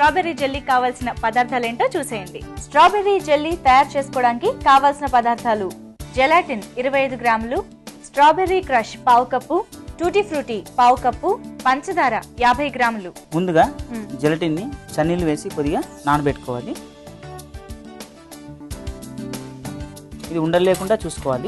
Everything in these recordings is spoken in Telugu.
స్ట్రాబెర్రీ జెల్లీ కావాల్సిన పదార్థాలు ఏంటో చూసేయండి స్ట్రాబెర్రీ జెల్లీ తయారు చేసుకోవడానికి కావాల్సిన పదార్థాలు జెలాటిన్ ఇరవై ఐదు గ్రాములు స్ట్రాబెర్రీ క్రష్ పావు కప్పు టూటీ ఫ్రూటీ పావు కప్పు పంచదార యాభై గ్రాములు ముందుగా మ్మ్. జెలటిన్ని చన్నీళ్ళు వేసి కొద్దిగా నానబెట్టుకోవాలి ఇది ఉండలు లేకుండా చూసుకోవాలి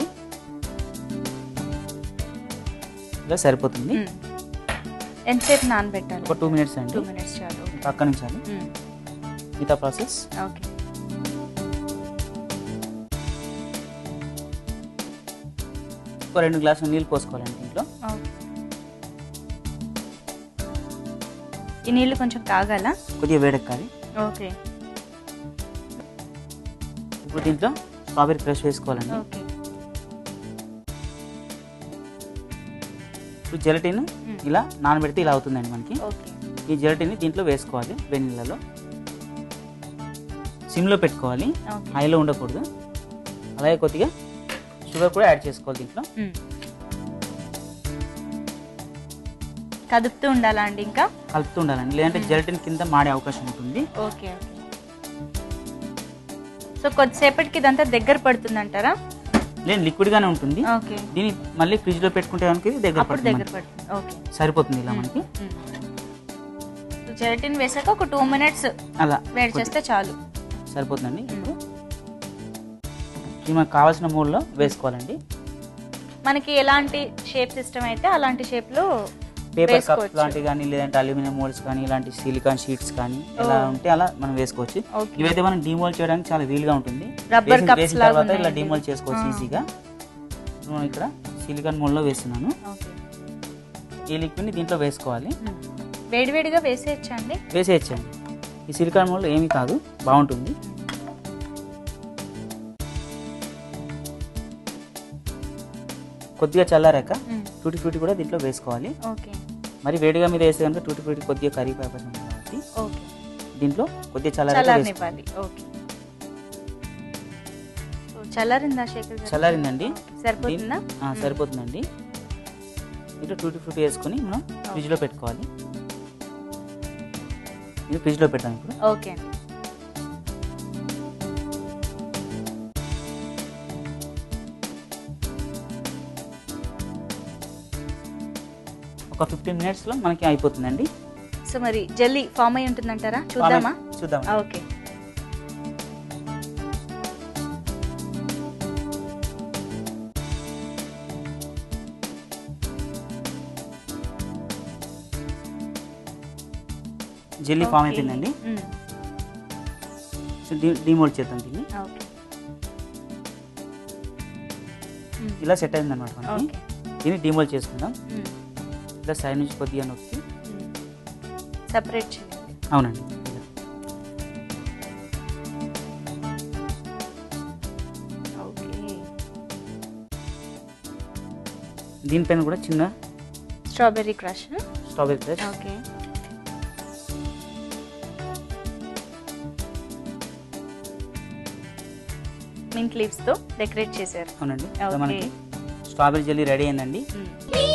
ఇలా సరిపోతుంది మ్మ్. ఎంతసేపు నానబెట్టాలి ఒక టూ మినిట్స్ టూ అండి మినిట్స్ చాలు పక్క నుంచాలి మ్మ్. మిగతా ప్రాసెస్ ఓకే ఒక రెండు గ్లాసులు నీళ్ళు పోసుకోవాలండి దీంట్లో ఓకే. ఈ నీళ్ళు కొంచెం కాగాల కొద్దిగా వేడెక్కాలి ఓకే ఇప్పుడు దీంట్లో స్ట్రాబెరీ క్రష్ వేసుకోవాలండి ఓకే ఇప్పుడు జెలటిన్ మ్మ్. ఇలా నానబెడితే ఇలా అవుతుందండి మనకి ఓకే ఈ జెలటిన్ని దీంట్లో వేసుకోవాలి వెనీళ్ళలో సిమ్లో పెట్టుకోవాలి ఓకే హైలో ఉండకూడదు అలాగే కొద్దిగా షుగర్ కూడా యాడ్ చేసుకోవాలి దీంట్లో మ్మ్. కదుపుతూ ఉండాలా అండి ఇంకా కలుపుతూ ఉండాలండి లేదంటే జెలటిన్ కింద మాడే అవకాశం ఉంటుంది ఓకే ఓకే సో కొద్దిసేపటికి ఇదంతా దగ్గర పడుతుంది అంటారా లేదు లిక్విడ్ గానే ఉంటుంది ఓకే దీన్ని మళ్ళీ ఫ్రిడ్జ్ లో పెట్టుకుంటే కనుక ఇది దగ్గర అప్పుడు పడుతుంది దగ్గర మనకి. పడుతుంది ఓకే సరిపోతుంది ఇలా మనకి సో జెలటిన్ వేసాక ఒక టూ మినిట్స్ అలా వేడి చేస్తే చాలు సరిపోతుందండి ఇప్పుడు ఇది మనకు కావాల్సిన మూడ్లో వేసుకోవాలండి మనకి ఎలాంటి షేప్ సిస్టమ్ అయితే అలాంటి షేప్ లో పేపర్ కప్స్ వేసుకోవచ్చు. లాంటివి కానీ లేదంటే అల్యూమినియం మోల్డ్స్ కానీ ఇలాంటి సిలికాన్ షీట్స్ కానీ ఎలా ఓ. ఉంటే అలా మనం వేసుకోవచ్చు ఓకే ఇవైతే మనం డిమోల్ చేయడానికి చాలా వీలుగా ఉంటుంది రబ్బర్ వేసిన- కప్స్ వేసిన లాగా తర్వాత ఇలా ఉన్నాయండి. డిమోల్ చేసుకోవచ్చు ఆ. ఈజీగా ఇప్పుడు మనం ఇక్కడ సిలికాన్ మోల్డ్లో వేస్తున్నాను ఓకే ఈ లిక్విడ్ని దీంట్లో వేసుకోవాలి మ్మ్. వేడివేడిగా వేసేయచ్చా అండి వేసేయచ్చండి ఈ సిలికాన్ మోల్డ్ ఏమీ కాదు బాగుంటుంది కొద్దిగా చల్లారాక మ్మ్. టూటీ ఫ్రూటీ కూడా దీంట్లో వేసుకోవాలి ఓకే మరి వేడిగా మీద వేస్తే కనుక టూటీ ఫ్రూటీ కొద్దిగా కరిగిపోయే అవకాశం ఉంది కాబట్టి ఓకే దీంట్లో కొద్దిగా చల్లారాక వేసుకోవాలి. చల్లారనివ్వాలి ఓకే సో చల్లారిందా శేఖర్ గారు చల్లారిందండి సరిపోతుందా దీన్- ఆ, సరిపోతుందండి దీంట్లో టూటీ ఫ్రూటీ వేసుకొని మనం ఫ్రిడ్జ్లో పెట్టుకోవాలి ఇది ఫ్రిడ్జ్లో పెట్టాను ఇప్పుడు ఓకే అండి ఒక ఫిఫ్టీన్ మినిట్స్లో మనకి అయిపోతుందండి సో మరి జల్లీ ఫామ్ అయి ఉంటుందంటారా చూద్దామా చూద్దాం ఓకే జెల్లీ ఫామ్ ఓకే. అయిపోయిందండి మ్మ్. సో డిమోల్డ్ చేద్దాం దీన్ని ఓకే మ్మ్. ఇలా సెట్ అయింది అనమాట మనకి ఓకే దీన్ని డిమోల్డ్ చేసుకుందాం మ్మ్. ఇలా సైడ్ నుంచి కొద్దిగా నొక్కి మ్మ్. సపరేట్ చేయాలి అవునండి ఇలా. ఓకే దీనిపైన కూడా చిన్న strawberry crush strawberry crush okay mint leaves తో డెకరేట్ చేశారు అవునండి ఇలా ఓకే మనకి స్ట్రాబెరీ జెల్లీ రెడీ అయిందండి మ్మ్.